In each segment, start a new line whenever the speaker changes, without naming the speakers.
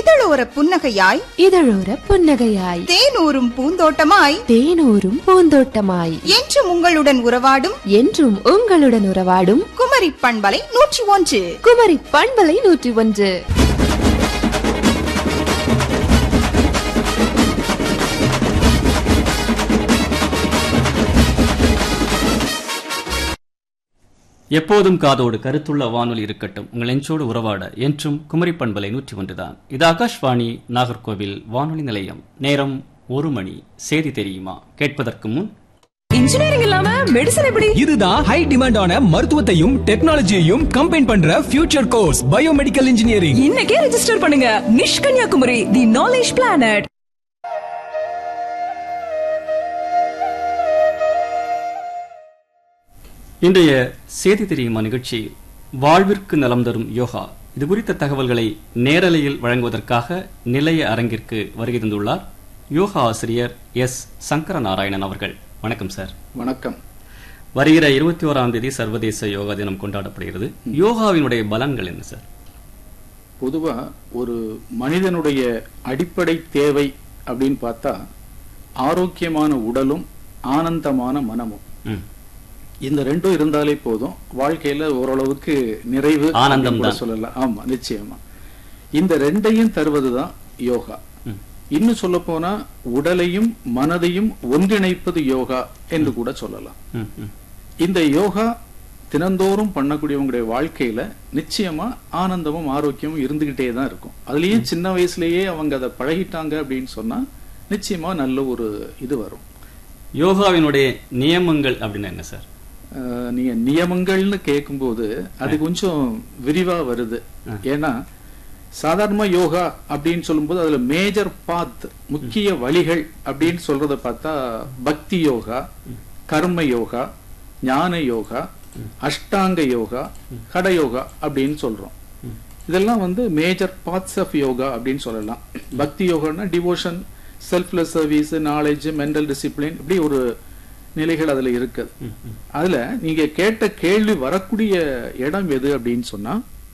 இதழோர புன்னகையாய்
இதழோர புன்னகையாய்
தேனூரும் பூந்தோட்டமாய்
தேனூரும் பூந்தோட்டமாய்
என்றும் உங்களுடன் உறவாடும்
என்றும் உங்களுடன் உறவாடும்
குமரி பண்பலை நூற்றி ஒன்று
குமரி பண்பலை நூற்றி ஒன்று
எப்போதும் காதோடு கருத்துள்ள வானொலி இருக்கட்டும் உங்கள் நெஞ்சோடு உறவாட என்றும் குமரி பண்பலை நூற்றி ஒன்றுதான் இது ஆகாஷ்வாணி நாகர்கோவில் வானொலி நிலையம் நேரம் ஒரு மணி செய்தி தெரியுமா கேட்பதற்கு முன்
இன்ஜினியரிங் இல்லாம மெடிசன் எப்படி
இதுதான் ஹை டிமாண்டான மருத்துவத்தையும் டெக்னாலஜியையும் கம்பைன் பண்ற ஃபியூச்சர் கோர்ஸ் பயோமெடிக்கல் இன்ஜினியரிங்
இன்னைக்கே ரெஜிஸ்டர் பண்ணுங்க NICHE Kanyakumari the knowledge planet
இன்றைய செய்தி தெரியுமா நிகழ்ச்சி வாழ்விற்கு நலம் தரும் யோகா இது குறித்த தகவல்களை நேரலையில் வழங்குவதற்காக நிலைய அரங்கிற்கு வருகை தந்துள்ளார் யோகா ஆசிரியர் எஸ் சங்கர நாராயணன் அவர்கள் வணக்கம் சார்
வணக்கம்
வருகிற இருபத்தி ஓராம் தேதி சர்வதேச யோகா தினம் கொண்டாடப்படுகிறது யோகாவினுடைய பலன்கள் என்ன சார்
பொதுவா ஒரு மனிதனுடைய அடிப்படை தேவை அப்படின்னு பார்த்தா ஆரோக்கியமான உடலும் ஆனந்தமான மனமும்
ம்,
இந்த ரெண்டும் இருந்தாலே போதும் வாழ்க்கையில ஓரளவுக்கு நிறைவு
ஆனந்தம்
அப்படின்னு கூட
தான்.
சொல்லலாம் ஆமா நிச்சயமா இந்த ரெண்டையும் தருவதுதான் யோகா
ம்.
இன்னும் சொல்ல போனா உடலையும் மனதையும் ஒன்றிணைப்பது யோகா என்று கூட சொல்லலாம்
ம், ம்.
இந்த யோகா தினந்தோறும் பண்ணக்கூடியவங்களுடைய வாழ்க்கையில நிச்சயமா ஆனந்தமும் ஆரோக்கியமும் இருந்துகிட்டே தான் இருக்கும் அதுலயும் சின்ன வயசுலயே அவங்க அதை பழகிட்டாங்க அப்படின்னு சொன்னா நிச்சயமா நல்ல ஒரு இது வரும்
யோகாவினுடைய நியமங்கள் அப்படின்னு என்ன சார்
அஹ், நீங்க நியமங்கள்னு கேட்கும்போது அது கொஞ்சம் விரிவா வருது ஏன்னா சாதாரணமா யோகா அப்படின்னு சொல்லும்போது அதுல மேஜர் பாத் முக்கிய வழிகள் அப்படின்னு சொல்றத பார்த்தா பக்தி யோகா கர்ம யோகா ஞான யோகா அஷ்டாங்க யோகா கட யோகா அப்படின்னு சொல்றோம் இதெல்லாம் வந்து மேஜர் பார்ட்ஸ் ஆஃப் யோகா அப்படின்னு சொல்லலாம் பக்தி யோகான்னா devotion selfless service knowledge mental discipline இப்படி ஒரு நிலைகள் அதுல இருக்குது அதுல நீங்க கேட்ட கேள்வி வரக்கூடிய இடம் எது அப்படின்னு சொன்னா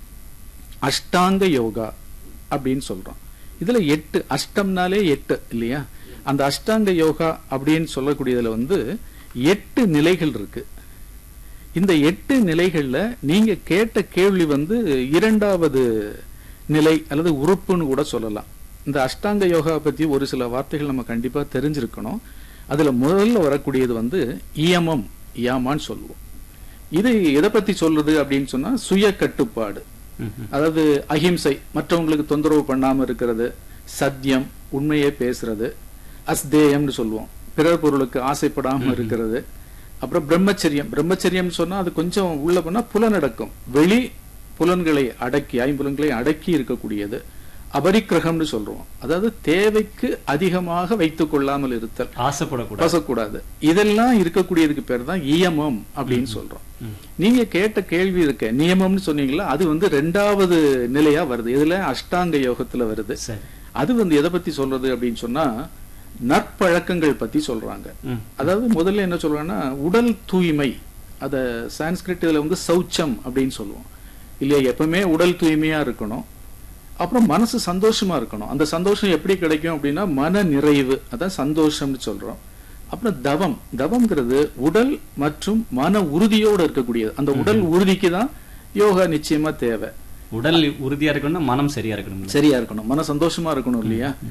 அஷ்டாங்க யோகா அப்படின்னு சொல்றோம் இதுல எட்டு அஷ்டம்னாலே எட்டு இல்லையா அந்த அஷ்டாங்க யோகா அப்படின்னு சொல்லக்கூடியதுல வந்து எட்டு நிலைகள் இருக்கு இந்த எட்டு நிலைகள்ல நீங்க கேட்ட கேள்வி வந்து இரண்டாவது நிலை அல்லது உறுப்புன்னு கூட சொல்லலாம் இந்த அஷ்டாங்க யோகா பத்தி ஒரு சில வார்த்தைகள் நம்ம கண்டிப்பா தெரிஞ்சிருக்கணும் அதுல முதல்ல வரக்கூடியது வந்து இயமம் இயாமான்னு சொல்லுவோம் இது எதை பத்தி சொல்லுது அப்படின்னு சொன்னா சுய கட்டுப்பாடு அதாவது அஹிம்சை மற்றவங்களுக்கு தொந்தரவு பண்ணாம இருக்கிறது சத்தியம் உண்மையே பேசுறது அஸ்தேயம்னு சொல்லுவோம் பிறர் பொருளுக்கு ஆசைப்படாம இருக்கிறது அப்புறம் பிரம்மச்சரியம் பிரம்மச்சரியம் சொன்னா அது கொஞ்சம் உள்ள போனா புலனடக்கம் வெளி புலன்களை அடக்கி ஐம்புலன்களை அடக்கி இருக்கக்கூடியது அபரிக்கிரகம்னு சொல்றோம் அதாவது தேவைக்கு அதிகமாக வைத்துக் கொள்ளாமல் இருத்தல்
ஆசைப்படக்கூடாது
பேசக்கூடாது இதெல்லாம் இருக்கக்கூடியதுக்கு பேர் தான் இயமம் அப்படின்னு சொல்றோம் நீங்க கேட்ட கேள்வி இருக்க நியமம்னு சொன்னீங்களா அது வந்து ரெண்டாவது நிலையா வருது இதுல அஷ்டாங்க யோகத்துல வருது
சரி
அது வந்து எதை பத்தி சொல்றது அப்படின்னு சொன்னா நற்பழக்கங்கள் பத்தி சொல்றாங்க
ம்.
அதாவது முதல்ல என்ன சொல்றாங்கன்னா உடல் தூய்மை அத சான்ஸ்கிரிட் இதுல வந்து சௌச்சம் அப்படின்னு சொல்லுவோம் இல்லையா எப்பவுமே உடல் தூய்மையா இருக்கணும் அப்புறம் மனசு சந்தோஷமா இருக்கணும் அந்த சந்தோஷம் எப்படி கிடைக்கும் அப்படின்னா மன நிறைவு அதான் சந்தோஷம்னு சொல்றோம் அப்புறம் தவம் தவம்ங்கிறது உடல் மற்றும் மன உறுதியோடு இருக்கக்கூடியது அந்த உடல் உறுதிக்கு தான் யோகா நிச்சயமா தேவை
உடல் உறுதியா இருக்கணும்னா மனம் சரியா இருக்கணும்
சரியா இருக்கணும் மன சந்தோஷமா இருக்கணும் இல்லையா